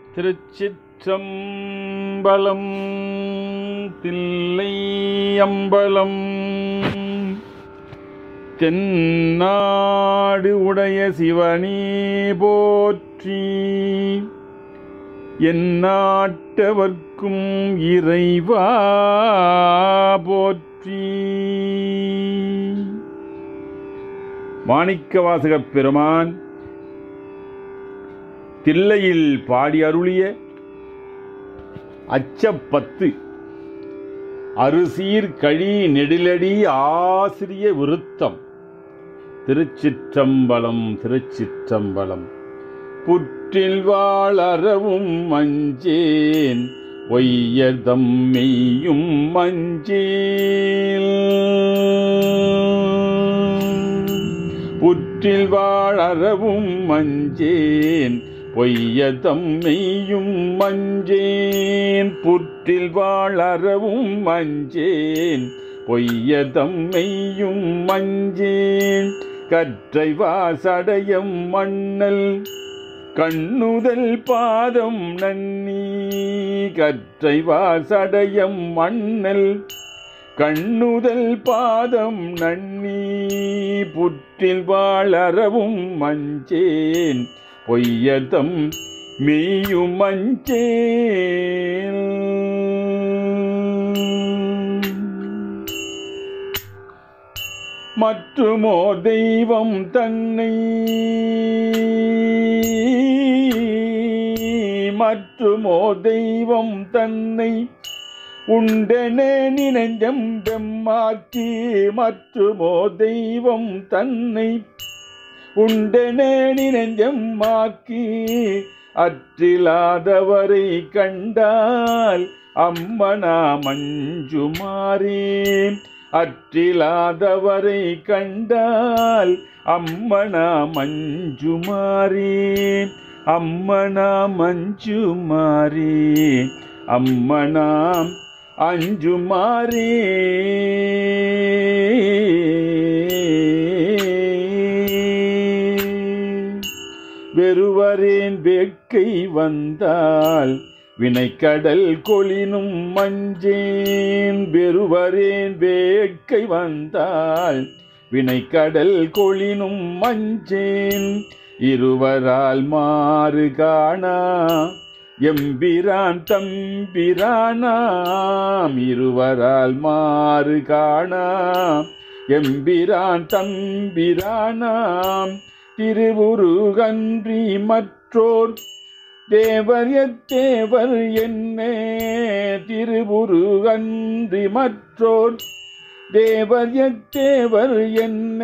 திருச்சிற்றம்பலம் தில்லை அம்பலம் தென்னாடு உடைய சிவனே போற்றி எந்நாட்டவர்க்கும் இறைவா போற்றி மாணிக்கவாசகப் பெருமான் தில்லையில் பாடி அருளிய அச்சப்பத்து அரிசீர் கழி நெடிலடி ஆசிரிய விருத்தம் திருச்சிற்றம்பலம் திருச்சிற்றம்பலம் புற்றில் வாழறவும் மஞ்சேன் ஒய்யதம் மெய்யும் மஞ்சேல் புற்றில் வாழறவும் மஞ்சேன் பொய்யதம் மெய்யும் மஞ்சேன் புற்றில் வாழறவும் மஞ்சேன் பொய்யதம் மெய்யும் மஞ்சேன் கற்றை வாசடையம் மண்ணல் கண்ணுதல் பாதம் நன்னி கற்றை வாசடையம் மண்ணல் கண்ணுதல் பாதம் நன்னி புற்றில் வாழறவும் மஞ்சேன் பொய்யதம் மெய்யும் மஞ்சேன் மற்றுமோ தெய்வம் தன்னை மற்றுமோ தெய்வம் தன்னை உண்டென நினைஞ்சம் பெம்மாக்கி மற்றுமோ தெய்வம் தன்னை உண்டென நினைஞ்சம் மாக்கி அற்றிலாதவரை கண்டால் அம்மனா மஞ்சுமாறே அற்றிலாதவரை கண்டால் அம்மனா மஞ்சுமாறே அம்மனா மஞ்சுமாறே அம்மனாம் அஞ்சுமாறே வெறுவரேன் வேட்கை வந்தால் வினைக்கடல் கொளினும் மஞ்சேன் வெறுவரேன் வேட்கை வந்தால் வினைக்கடல் கொளினும் மஞ்சேன் இருவரால் மாறு காணா எம்பிரான் தம்பிரானாம் இருவரால் மாறு காணா எம்பிரான் தம்பிரானாம் திருவுருகன்றி மற்றோர் தேவர் எத்தேவர் என்ன திருவுருகன்றி மற்றோர் தேவர் எத்தேவர் என்ன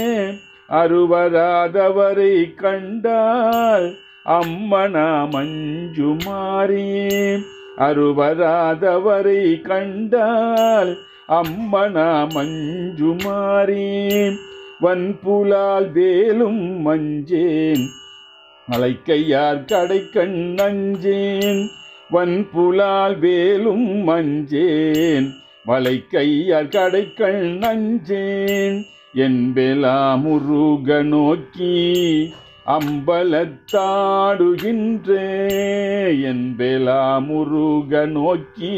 அருவராதவரை கண்டால் அம்மனா மஞ்சுமாரி அருவராதவரை கண்டால் அம்மனா மஞ்சுமாரி வன்புலால் வேலும் மஞ்சேன் மலைக்கையார் கடைக்கண் நஞ்சேன் வன்புலால் வேலும் மஞ்சேன் வளைக்கையார் கடைக்கண் நஞ்சேன் என்பெலா முருக நோக்கி அம்பலத்தாடுகின்றே என்பெலா முருக நோக்கி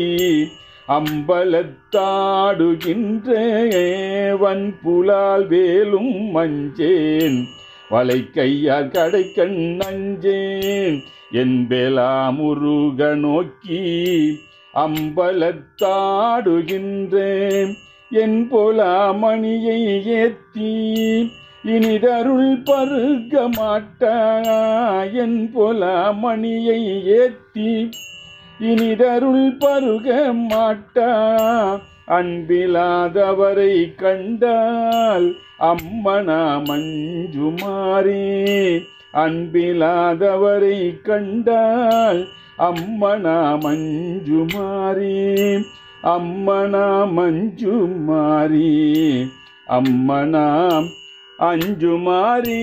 அம்பலத்தாடுகின்றே வன்புலால் வேலும் மஞ்சேன் வளைக்கையார் கடைக்கண் நஞ்சேன் என்பெலா முருக நோக்கி அம்பலத்தாடுகின்றேன் என் போலா மணியை ஏத்தி இனிதருள் பருக மாட்டா என் போலா மணியை ஏத்தி இனிதருள் பருக மாட்டா அன்பிலாதவரை கண்டால் அம்மனா மஞ்சுமாரி அன்பிலாதவரை கண்டால் அம்மனா மஞ்சுமாரி அம்மனா மஞ்சுமாரி அம்மனாம் அஞ்சுமாரி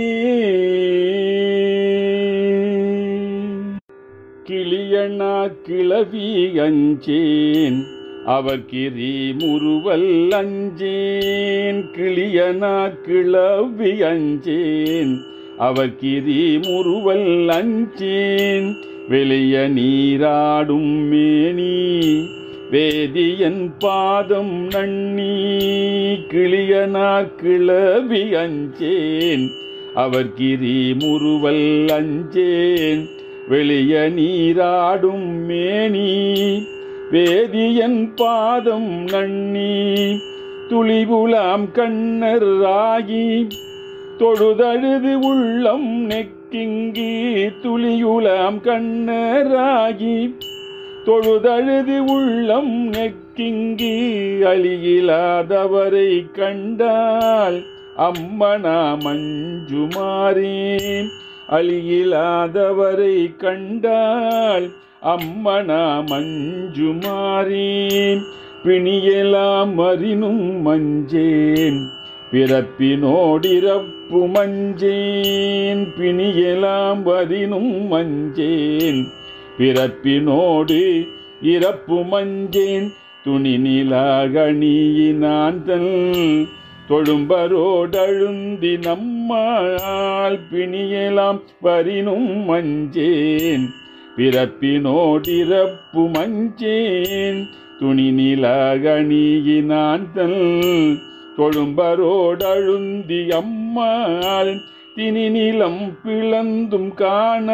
கிளியண்ணா கிளவி அஞ்சேன் அவர் கிரி முறுவல் அஞ்சேன் கிளியனா கிளவி அஞ்சேன் அவர் கிரி முறுவல் அஞ்சேன் வெளிய நீராடும் மேனி வேதியன் பாதம் நன்னி கிளியனா கிளவி அஞ்சேன் அவர் கிரி முறுவல் அஞ்சேன் வெளிய நீராடும் மேனி வேதியன் பாதம் நன்னி துளிபுலாம் கண்ணர் ஆகி தொழுதழுது உள்ளம் நெக்கிங்கி துளியுலாம் கண்ணராகி தொழுதழுது உள்ளம் நெக்கிங்கி அழியிலாதவரை கண்டால் அம்மனா மஞ்சுமாறே அழியிலாதவரை கண்டால் அம்மனா மஞ்சுமாறே பிணியெல்லாம் மறினும் மஞ்சேன் பிறப்பினோடிறப்பு மஞ்சேன் பிணியெல்லாம் வரினும் மஞ்சேன் பிறப்பினோடு இறப்பு மஞ்சேன் துணி நிலாகணியினான் தன் தொழும்பரோடழுந்தி நம்மால் பிணியெல்லாம் வரினும் மஞ்சேன் பிறப்பினோடிறப்பு மஞ்சேன் துணி நிலாகணியினான் தன் தொழும்பரோடழுந்தி அம்மாள் தினி நிலம் பிளந்தும் காண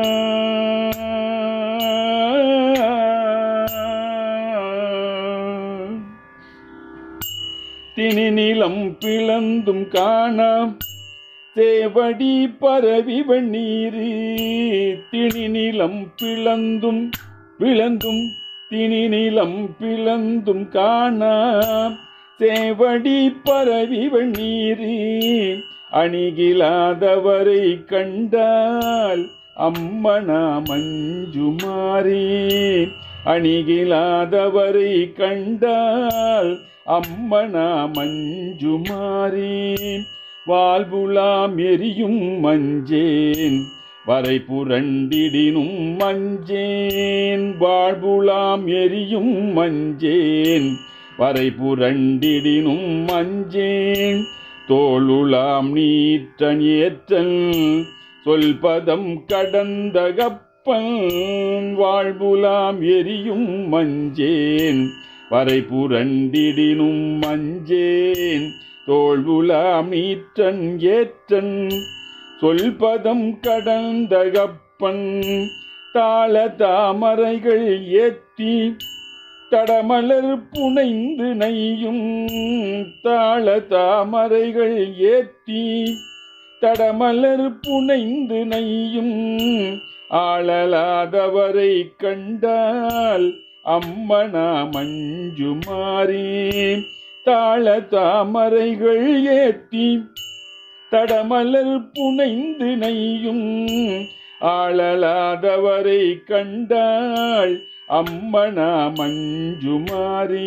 தினி நிலம் பிளந்தும் காண தேவடி பரவி வெண்ணீரு திணி நிலம் பிளந்தும் பிளந்தும் திணி நிலம் பிளந்தும் காண சேவடி பரவி வெண்ணீரு அணிகிலாதவரை கண்டால் அம்மனா மஞ்சுமாரி அணிகிலாதவரை கண்டால் அம்மனா மஞ்சுமாரி வாழ்புலாம் எரியும் மஞ்சேன் வரை புரண்டிடினும் மஞ்சேன் வாழ்புலாம் எரியும் மஞ்சேன் வரை புரண்டிடினும் மஞ்சேன் தோளுலாம் நீற்றன் ஏற்றன் சொல்பதம் கடந்த கப்பல் வாழ்புலாம் எரியும் மஞ்சேன் வரை புரண்டிடினும் மஞ்சேன் தோல்புலாம் நீற்றன் ஏற்றன் சொல்பதம் கடந்த கப்பன் தாள தாமரைகள் ஏற்றி தடமலர் புனைந்து நெய்யும் தாள தாமரைகள் ஏற்றி தடமலர் புனைந்து நெய்யும் ஆளலாதவரை கண்டால் அம்மனா மஞ்சுமாரி தாள தாமரைகள் ஏற்றி தடமலர் புனைந்து நெய்யும் ஆளலாதவரை கண்டாள் அம்மனா மஞ்சுமாரி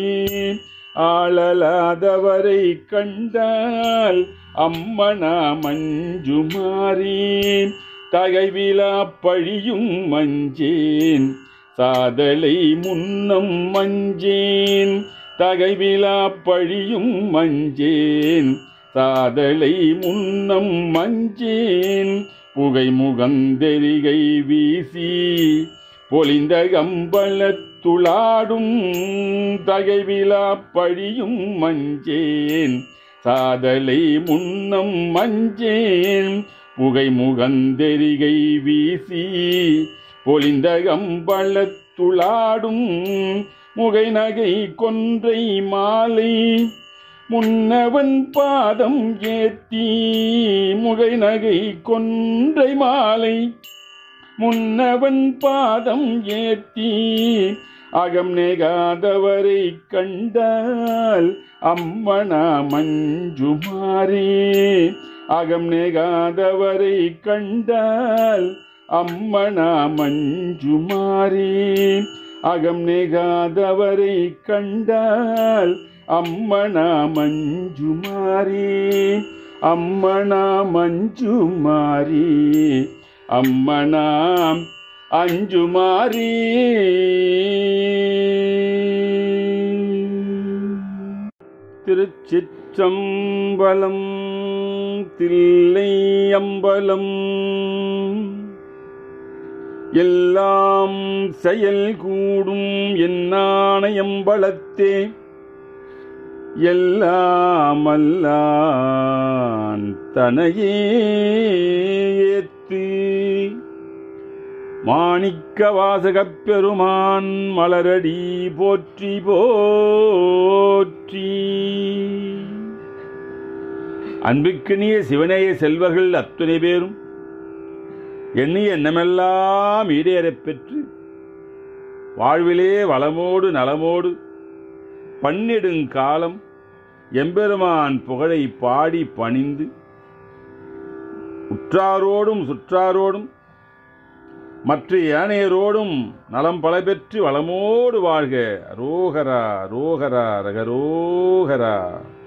ஆளலாதவரை கண்டால் அம்மனா மஞ்சுமாரி தகைவிலா பழியும் மஞ்சேன் சாதலை முன்னம் மஞ்சேன் தகைவிலா பழியும் மஞ்சேன் சாதலை முன்னம் மஞ்சேன் புகை முகந்தெரிகை வீசி பொலிந்த கம்பளத்துளாடும் தகைவிலா பழியும் மஞ்சேன் சாதலை முன்னம் மஞ்சேன் புகை முகந்தெரிகை வீசி பொலிந்த கம்பளத்துளாடும் முகை நகை கொன்றை மாலை முன்னவன் பாதம் ஏத்தி முகை நகை கொன்றை மாலை முன்னவன் பாதம் ஏத்தி அகம் நெகாதவரை கண்டால் அம்மனா மஞ்சுமாரே அகம் நெகாதவரை கண்டால் அம்மனா மஞ்சுமாரே அகம் நெகாதவரை கண்டால் அம்மனா மஞ்சுமாரி அம்மனா மஞ்சுமாரி அம்மனாம் அஞ்சுமாரி திருச்சிற்றம்பலம் தில்லை அம்பலம் எல்லாம் செயல் கூடும் என்னாணயம்பளத்தே எல்லாம் அல்லான் தனையே ஏத்து மாணிக்க வாசகப் பெருமான் மலரடி போற்றி போற்றி அன்புக்கினிய சிவநேய செல்வர்கள் அத்துணை பேரும் எண்ணிய எண்ணமெல்லாம் ஈடேறப் பெற்று வாழ்விலே வளமோடு நலமோடு பன்னிடுங்காலம் எம்பெருமான் புகழை பாடி பணிந்து உற்றாரோடும் சுற்றாரோடும் மற்ற ஏனையரோடும் நலம் பல பெற்று வளமோடு வாழ்க ரோகரா ரோகரா ரகரோகரா